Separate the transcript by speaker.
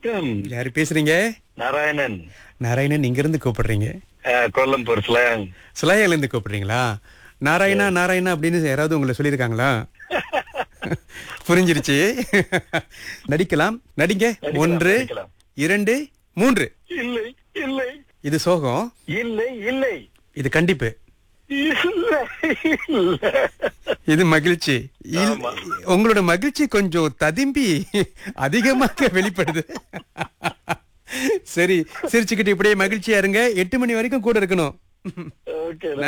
Speaker 1: வணக்கம்
Speaker 2: யாரு பேசுறீங்க
Speaker 1: நாராயணன்
Speaker 2: நாராயணன் இங்க இருந்து கூப்பிடுறீங்க
Speaker 1: அஹ், கொல்லம்பூர் ஸ்லாங்
Speaker 2: சுலாயால இருந்து கூப்பிடுறீங்களா நாராயணா நாராயணா அப்படின்னு யாராவது உங்களை சொல்லியிருக்காங்களா புரிஞ்சிருச்சு நடிக்கலாம் நடிங்க
Speaker 1: நடிக்கலாம்,
Speaker 2: ஒன்று
Speaker 1: நடிக்கலாம்.
Speaker 2: இரண்டு மூன்று
Speaker 1: இல்லை இல்லை
Speaker 2: இது சோகம்
Speaker 1: இல்லை இல்லை
Speaker 2: இது கண்டிப்பு
Speaker 1: இல்லை இல்லை
Speaker 2: இது மகிழ்ச்சி இல்-
Speaker 1: ஆமா.
Speaker 2: உங்களோட மகிழ்ச்சி கொஞ்சம் ததும்பி அதிகமாக வெளிப்படுது சரி சிரிச்சுக்கிட்டு இப்படியே மகிழ்ச்சியா இருங்க எட்டு மணி வரைக்கும் கூட இருக்கணும்
Speaker 1: ஓகே